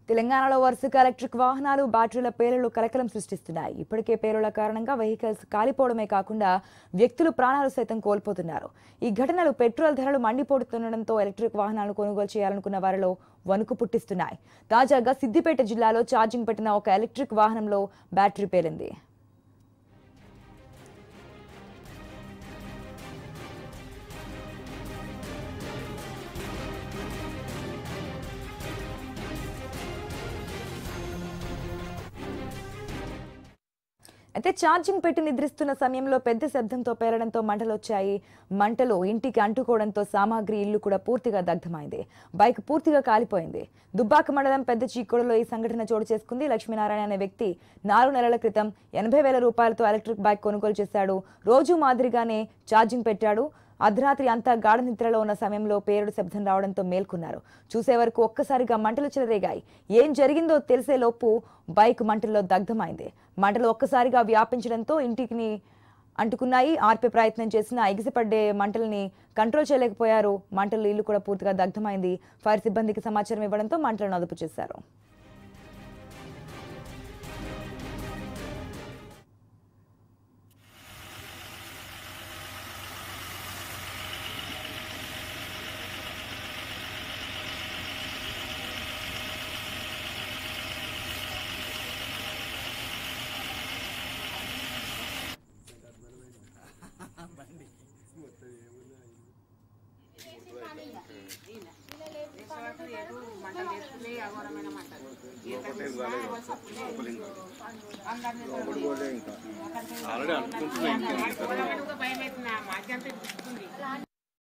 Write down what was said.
తెలంగాణలో వరుసగా ఎలక్ట్రిక్ వాహనాలు బ్యాటరీల పేలుళ్లు కలకలం సృష్టిస్తున్నాయి ఇప్పటికే పేలుళ్ల కారణంగా వెహికల్స్ కాలిపోవడమే కాకుండా వ్యక్తులు ప్రాణాలు సైతం కోల్పోతున్నారు ఈ ఘటనలు పెట్రోల్ ధరలు మండిపోతుండడంతో ఎలక్ట్రిక్ వాహనాలను కొనుగోలు చేయాలనుకున్న వారిలో వణుకు పుట్టిస్తున్నాయి తాజాగా సిద్దిపేట జిల్లాలో ఛార్జింగ్ పెట్టిన ఒక ఎలక్ట్రిక్ వాహనంలో బ్యాటరీ పేలింది అయితే ఛార్జింగ్ పెట్టి నిద్రిస్తున్న సమయంలో పెద్ద శబ్దంతో పేలడంతో మంటలు వచ్చాయి మంటలు ఇంటికి అంటుకోవడంతో సామాగ్రి ఇల్లు కూడా పూర్తిగా దగ్ధమైంది బైక్ పూర్తిగా కాలిపోయింది దుబ్బాక మండలం పెద్ద చీకోడలో ఈ సంఘటన చోటు చేసుకుంది లక్ష్మీనారాయణ అనే వ్యక్తి నాలుగు నెలల క్రితం ఎనభై వేల రూపాయలతో ఎలక్ట్రిక్ బైక్ కొనుగోలు చేశాడు రోజు మాదిరిగానే ఛార్జింగ్ పెట్టాడు అర్ధరాత్రి అంతా గాఢ నిద్రలో ఉన్న సమయంలో పేరుడు శబ్దం రావడంతో మేల్కొన్నారు చూసే వరకు ఒక్కసారిగా మంటలు చెలరేగాయి ఏం జరిగిందో తెలిసే లోపు బైక్ మంటల్లో దగ్ధమైంది మంటలు ఒక్కసారిగా వ్యాపించడంతో ఇంటికి అంటుకున్నాయి ఆర్పే ప్రయత్నం చేసిన ఎగిసిపడ్డే మంటల్ని కంట్రోల్ చేయలేకపోయారు మంటలు ఇల్లు కూడా పూర్తిగా దగ్ధమైంది ఫైర్ సిబ్బందికి సమాచారం ఇవ్వడంతో మంటలను అదుపు చేశారు ఆల్రెడీ అనుకుంటున్నా ఇంకేం భయం అవుతుంది మధ్యాహ్నం